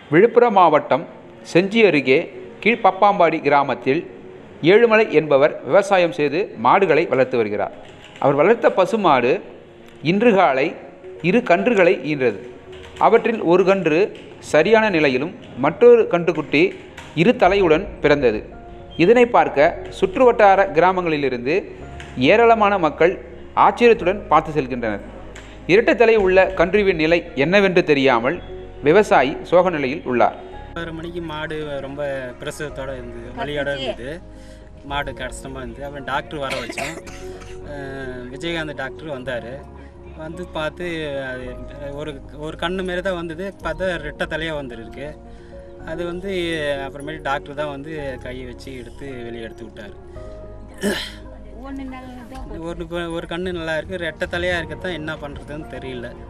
விழுப்புரம் மாவட்டம் செஞ்சி அருகே கீழ்பப்பாம்பாடி கிராமத்தில் ஏழுமலை என்பவர் விவசாயம் செய்து மாடுகளை வளர்த்து வருகிறார் அவர் வளர்த்த பசுமாடு இன்று காலை இரு கன்றுகளை ஈன்றது அவற்றில் ஒரு கன்று சரியான நிலையிலும் மற்றொரு கன்றுக்குட்டி இரு தலையுடன் பிறந்தது இதனை பார்க்க சுற்றுவட்டார கிராமங்களிலிருந்து ஏராளமான மக்கள் ஆச்சரியத்துடன் பார்த்து செல்கின்றனர் இரட்டை தலை உள்ள கன்றுவின் நிலை என்னவென்று தெரியாமல் விவசாயி சோக நிலையில் உள்ளார் ஆறு மணிக்கு மாடு ரொம்ப பிரசவத்தோட இருந்தது வலியோட இருந்தது மாடு கஷ்டமாக இருந்தது அப்புறம் டாக்டர் வர வச்சோம் அஹ் விஜயகாந்த் டாக்டர் வந்தார் வந்து பார்த்து அது ஒரு ஒரு கண்ணு மாரி தான் வந்தது பார்த்தா ரெட்டை தலையாக வந்துருக்கு அது வந்து அப்புறமேட்டு டாக்டர் தான் வந்து கையை வச்சு எடுத்து வெளியே எடுத்து விட்டார் ஒரு ஒரு கண்ணு நல்லா இருக்குது ரெட்டை தலையாக இருக்கத்தான் என்ன பண்ணுறதுன்னு தெரியல